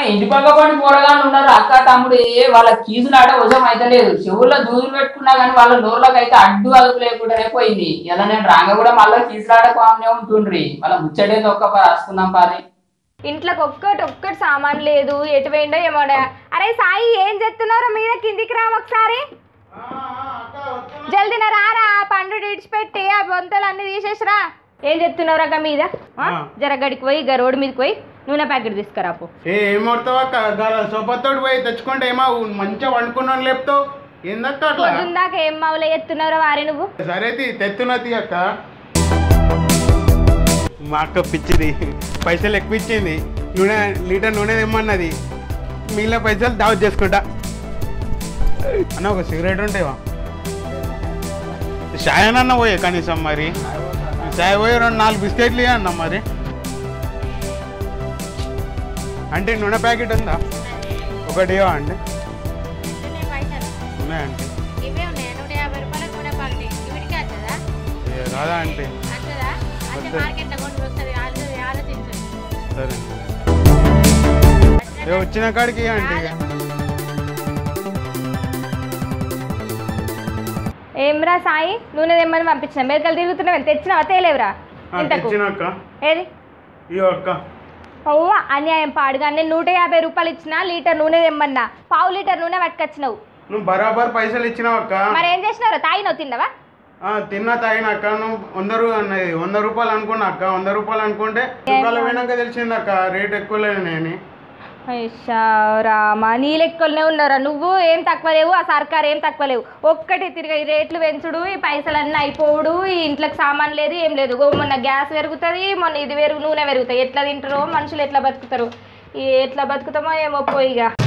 ఇంటి పక్క పడి పోరగానే ఉన్నారు అక్క తమ్ముడు ఏ వాళ్ళ కీజులాట వశం అయితే లేదు చెవుల్లో దూదులు పెట్టుకున్నా కానీ వాళ్ళ నోర్లోకి అయితే అడ్డు అదుపు లేకుండానే పోయింది ఎలా నేను రాంగ కూడా మళ్ళీ కీజులాట కామనే ఉంటుండ్రి వాళ్ళ ముచ్చటేది ఒక్క పా రాసుకుందాం పారి ఇంట్లోకి ఒక్కటి ఒక్కటి సామాన్ లేదు ఎటు పోయిండో ఏమో అరే సాయి ఏం చెప్తున్నారో మీద కిందికి రా ఒకసారి జల్దిన రారా ఆ పండు ఇడిచిపెట్టి ఆ బొంతలు అన్ని తీసేసిరా ఏం చెప్తున్నావు రక మీద ఆ? జర గడికి పోయి ఇక రోడ్డు మీదకి పోయి నూనె ప్యాకెట్ తీసుకురా పో ఏ ఏమవుతావా సోపతోటి పోయి తెచ్చుకుంటే ఏమో మంచిగా వండుకున్నాను లేపుతావు ఏందక్క అట్లా పొద్దుందాక ఏం మావులే ఎత్తున్నారో వారి నువ్వు సరే తీ తెత్తున్నా తీ అక్క మా అక్క పిచ్చిది పైసలు ఎక్కువ ఇచ్చింది నూనె లీటర్ నూనె తెమ్మన్నది మిగిలిన పైసలు దావత్ చేసుకుంటా అన్న ఒక సిగరెట్ ఉంటావా షాయన్ అన్న పోయే కనీసం మరి చాయ్ పోయి రెండు నాలుగు బిస్కెట్లు ఇయ్య అన్న మరి అంటే నూనె ప్యాకెట్ ఉందా ఒకటి ఇవ్వ అండి ఉన్నాయండి ఇవే ఉన్నాయి నూట యాభై రూపాయలకు నూనె ప్యాకెట్ ఇవిడికి వస్తుందా ఏ, రాదా అంటే వస్తుందా అంటే వస్తుంది. మార్కెట్లో కొంచెం వస్తుంది ఆలోచి ఆలోచించండి సరే ఏ, వచ్చిన కాడికి ఇవ్వండి ఇక ఏమ్రా సాయి నూనె తెమ్మని పంపించిన మేకలు తిరుగుతున్నావు తెచ్చినావా తేలేవురా ఆ, ఎంతకు తెచ్చిన అక్క ఏది ఇయ్యో అక్క అవ్వ అన్యాయం పాడుగా నేను నూట యాభై రూపాయలు ఇచ్చిన లీటర్ నూనె తెమ్మన్నా పావు లీటర్ నూనె పట్టుకొచ్చినావు నువ్వు బరాబర్ పైసలు ఇచ్చినావు అక్క మరి ఏం చేసినారో తాగినావు తిన్నావా ఆ, తిన్నా తాగిన అక్క నువ్వు వంద రూ అన్నది వంద రూపాయలు అనుకున్నా అక్క వంద రూపాయలు అనుకుంటే రూపాయలు పోయినాక తెలిసింది అక్క రేట్ ఎక్కువ లేని అయ్యా రామా నీ లెక్కలనే ఉన్నారా నువ్వు ఏం తక్కువ లేవు ఆ సర్కార్ ఏం తక్కువ లేవు ఒక్కటి తిరిగి ఈ రేట్లు పెంచుడు ఈ పైసలన్నీ అయిపోవుడు ఈ ఇంట్లోకి సామాన్ లేదు ఏం లేదు గో మొన్న గ్యాస్ పెరుగుతుంది మొన్న ఇది పెరుగు నూనె పెరుగుతాయి ఎట్లా తింటారో మనుషులు ఎట్లా బతుకుతారు ఈ ఎట్లా బతుకుతామో ఏమో పోయిగా